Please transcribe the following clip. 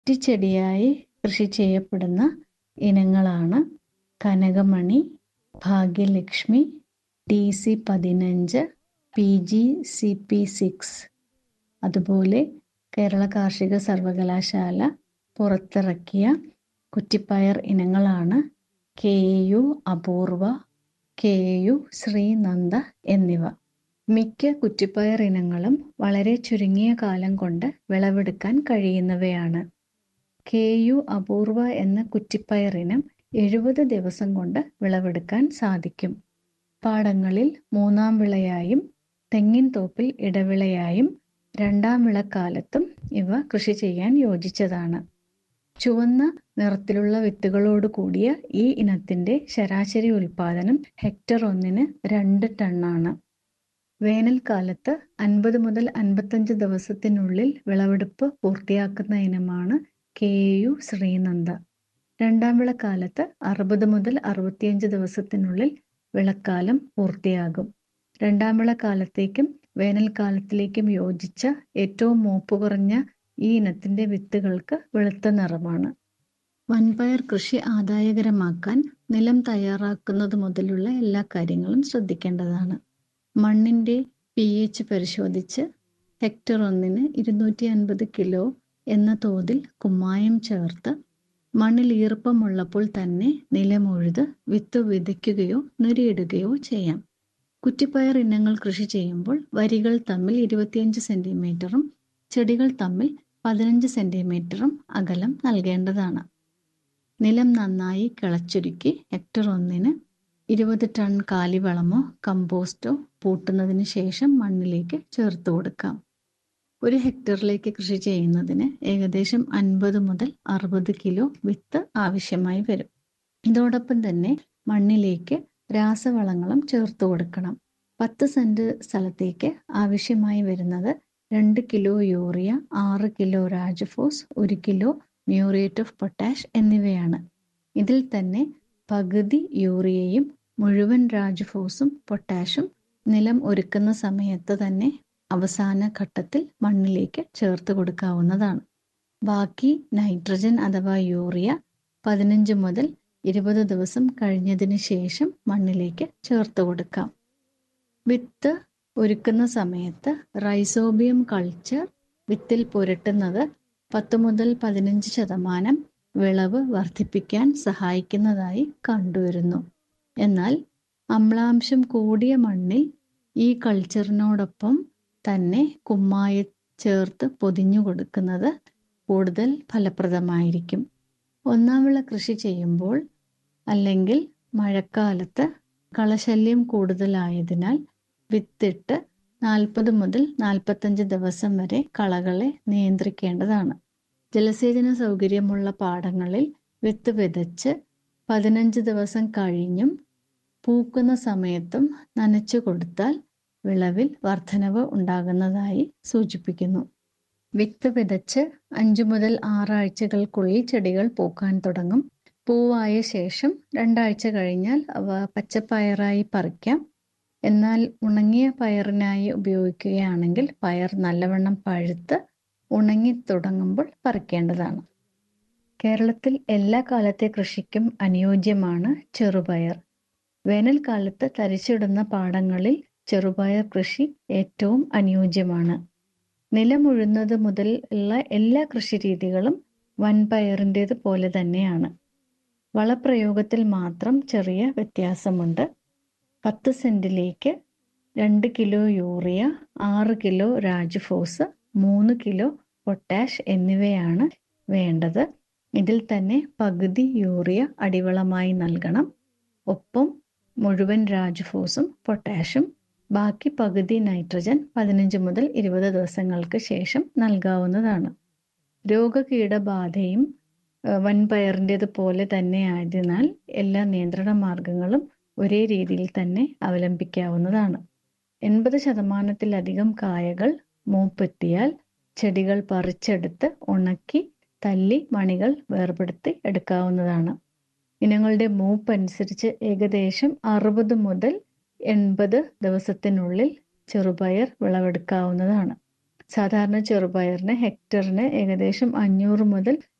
കുറ്റിച്ചെടിയായി കൃഷി ചെയ്യപ്പെടുന്ന ഇനങ്ങളാണ് കനകമണി ഭാഗ്യലക്ഷ്മി ഡി സി പതിനഞ്ച് P G C P six അതുപോലെ കേരള കാർഷിക സർവകലാശാല പുറത്തിറക്കിയ കുറ്റിപ്പയർ ഇനങ്ങളാണ് K U Apoorva K U Sreenanda എന്നിവ മിക്ക കുറ്റിപ്പയർ ഇനങ്ങളും വളരെ ചുരുങ്ങിയ കാലം കൊണ്ട് വിളവെടുക്കാൻ കഴിയുന്നവയാണ് കെ യു അപൂർവ എന്ന കുറ്റിപ്പയർ ഇനം എഴുപത് ദിവസം കൊണ്ട് വിളവെടുക്കാൻ സാധിക്കും പാടങ്ങളിൽ മൂന്നാം വിളയായും തെങ്ങിൻ തോപ്പിൽ ഇടവിളയായും രണ്ടാം വിളക്കാലത്തും ഇവ കൃഷി ചെയ്യാൻ യോജിച്ചതാണ് ചുവന്ന നിറത്തിലുള്ള വിത്തുകളോട് കൂടിയ ഈ ഇനത്തിന്റെ ശരാശരി ഉൽപാദനം ഹെക്ടർ ഒന്നിന് രണ്ട് ടണ്ണാണ് വേനൽക്കാലത്ത് അൻപത് മുതൽ അൻപത്തഞ്ച് ദിവസത്തിനുള്ളിൽ വിളവെടുപ്പ് പൂർത്തിയാക്കുന്ന ഇനമാണ് കെ യു ശ്രീനന്ദ രണ്ടാം വിളക്കാലത്ത് അറുപത് മുതൽ അറുപത്തിയഞ്ച് ദിവസത്തിനുള്ളിൽ വിളക്കാലം പൂർത്തിയാകും രണ്ടാം വിളക്കാലത്തേക്കും വേനൽക്കാലത്തിലേക്കും യോജിച്ച ഏറ്റവും മൂപ്പ് കുറഞ്ഞ ഈ ഇനത്തിന്റെ വിത്തുകൾക്ക് വെളുത്ത നിറമാണ് വൻപയർ കൃഷി ആദായകരമാക്കാൻ നിലം തയ്യാറാക്കുന്നത് മുതലുള്ള എല്ലാ കാര്യങ്ങളും ശ്രദ്ധിക്കേണ്ടതാണ് മണ്ണിന്റെ പി എച്ച് പരിശോധിച്ച് ഹെക്ടർ ഒന്നിന് ഇരുന്നൂറ്റി അൻപത് കിലോ എന്ന തോതിൽ കുമ്മായം ചേർത്ത് മണ്ണിൽ ഈർപ്പമുള്ളപ്പോൾ തന്നെ നിലമുഴുത് വിത്ത് വിതയ്ക്കുകയോ നുരിയിടുകയോ ചെയ്യാം കുറ്റിപ്പയർ ഇനങ്ങൾ കൃഷി ചെയ്യുമ്പോൾ വരികൾ തമ്മിൽ ഇരുപത്തിയഞ്ച് സെന്റിമീറ്ററും ചെടികൾ തമ്മിൽ പതിനഞ്ച് സെന്റിമീറ്ററും അകലം നൽകേണ്ടതാണ് നിലം നന്നായി കിളച്ചൊരുക്കി ഹെക്ടർ ഒന്നിന് ഇരുപത് ടൺ കാലിവളമോ കമ്പോസ്റ്റോ പൂട്ടുന്നതിന് ശേഷം മണ്ണിലേക്ക് ചേർത്ത് കൊടുക്കാം ഒരു ഹെക്ടറിലേക്ക് കൃഷി ചെയ്യുന്നതിന് ഏകദേശം അൻപത് മുതൽ അറുപത് കിലോ വിത്ത് ആവശ്യമായി വരും ഇതോടൊപ്പം തന്നെ മണ്ണിലേക്ക് രാസവളങ്ങളും ചേർത്ത് കൊടുക്കണം പത്ത് സെന്റ് സ്ഥലത്തേക്ക് ആവശ്യമായി വരുന്നത് രണ്ട് കിലോ യൂറിയ ആറ് കിലോ രാജഫോസ് ഒരു കിലോ മ്യൂറേറ്റ് ഓഫ് പൊട്ടാഷ് എന്നിവയാണ് ഇതിൽ തന്നെ പകുതി യൂറിയയും മുഴുവൻ രാജഫോസും പൊട്ടാഷും നിലം ഒരുക്കുന്ന സമയത്ത് തന്നെ അവസാന ഘട്ടത്തിൽ മണ്ണിലേക്ക് ചേർത്ത് കൊടുക്കാവുന്നതാണ് ബാക്കി നൈട്രജൻ അഥവാ യൂറിയ പതിനഞ്ച് മുതൽ ഇരുപത് ദിവസം കഴിഞ്ഞതിന് ശേഷം മണ്ണിലേക്ക് ചേർത്ത് കൊടുക്കാം വിത്ത് ഒരുക്കുന്ന സമയത്ത് റൈസോബിയം കൾച്ചർ വിത്തിൽ പുരട്ടുന്നത് പത്ത് മുതൽ പതിനഞ്ച് ശതമാനം വിളവ് വർദ്ധിപ്പിക്കാൻ സഹായിക്കുന്നതായി കണ്ടുവരുന്നു എന്നാൽ അമ്ലാംശം കൂടിയ മണ്ണിൽ ഈ കൾച്ചറിനോടൊപ്പം തന്നെ കുമ്മായ ചേർത്ത് പൊതിഞ്ഞു കൊടുക്കുന്നത് കൂടുതൽ ഫലപ്രദമായിരിക്കും ഒന്നാം വിള കൃഷി ചെയ്യുമ്പോൾ അല്ലെങ്കിൽ മഴക്കാലത്ത് കളശല്യം കൂടുതലായതിനാൽ വിത്തിട്ട് നാൽപ്പത് മുതൽ നാൽപ്പത്തഞ്ച് ദിവസം വരെ കളകളെ നിയന്ത്രിക്കേണ്ടതാണ് ജലസേചന സൗകര്യമുള്ള പാടങ്ങളിൽ വിത്ത് വിതച്ച് പതിനഞ്ച് ദിവസം കഴിഞ്ഞും പൂക്കുന്ന സമയത്തും നനച്ചു കൊടുത്താൽ വിളവിൽ വർധനവ് ഉണ്ടാകുന്നതായി സൂചിപ്പിക്കുന്നു വിത്ത് വിതച്ച് അഞ്ചു മുതൽ ആറാഴ്ചകൾക്കുള്ളിൽ ചെടികൾ പൂക്കാൻ തുടങ്ങും പൂവായ ശേഷം രണ്ടാഴ്ച കഴിഞ്ഞാൽ അവ പച്ചപ്പയറായി പറിക്കാം എന്നാൽ ഉണങ്ങിയ പയറിനായി ഉപയോഗിക്കുകയാണെങ്കിൽ പയർ നല്ലവണ്ണം പഴുത്ത് ഉണങ്ങി തുടങ്ങുമ്പോൾ പറിക്കേണ്ടതാണ് കേരളത്തിൽ എല്ലാ കാലത്തെ കൃഷിക്കും അനുയോജ്യമാണ് ചെറുപയർ വേനൽക്കാലത്ത് തരിച്ചിടുന്ന പാടങ്ങളിൽ ചെറുപയർ കൃഷി ഏറ്റവും അനുയോജ്യമാണ് നിലമുഴുന്നത് മുതൽ ഉള്ള എല്ലാ കൃഷിരീതികളും വൻപയറിൻ്റേത് പോലെ തന്നെയാണ് വളപ്രയോഗത്തിൽ മാത്രം ചെറിയ വ്യത്യാസമുണ്ട് പത്ത് സെന്റിലേക്ക് രണ്ട് കിലോ യൂറിയ ആറ് കിലോ രാജ്ഫോസ് മൂന്ന് കിലോ പൊട്ടാഷ് എന്നിവയാണ് വേണ്ടത് ഇതിൽ തന്നെ പകുതി യൂറിയ അടിവളമായി നൽകണം ഒപ്പം മുഴുവൻ രാജ്ഫോസും പൊട്ടാഷും ബാക്കി പകുതി നൈട്രജൻ പതിനഞ്ച് മുതൽ ഇരുപത് ദിവസങ്ങൾക്ക് ശേഷം നൽകാവുന്നതാണ് രോഗകീടബാധയും വൻപയറിൻ്റേത് പോലെ തന്നെ ആയതിനാൽ എല്ലാ നിയന്ത്രണ മാർഗങ്ങളും ഒരേ രീതിയിൽ തന്നെ അവലംബിക്കാവുന്നതാണ് എൺപത് ശതമാനത്തിലധികം കായകൾ മൂപ്പെത്തിയാൽ ചെടികൾ പറിച്ചെടുത്ത് ഉണക്കി തല്ലി മണികൾ വേർപെടുത്തി എടുക്കാവുന്നതാണ് ഇനങ്ങളുടെ മൂപ്പ് അനുസരിച്ച് ഏകദേശം അറുപത് മുതൽ എൺപത് ദിവസത്തിനുള്ളിൽ ചെറുപയർ വിളവെടുക്കാവുന്നതാണ് സാധാരണ ചെറുപയറിന് ഹെക്ടറിന് ഏകദേശം അഞ്ഞൂറ് മുതൽ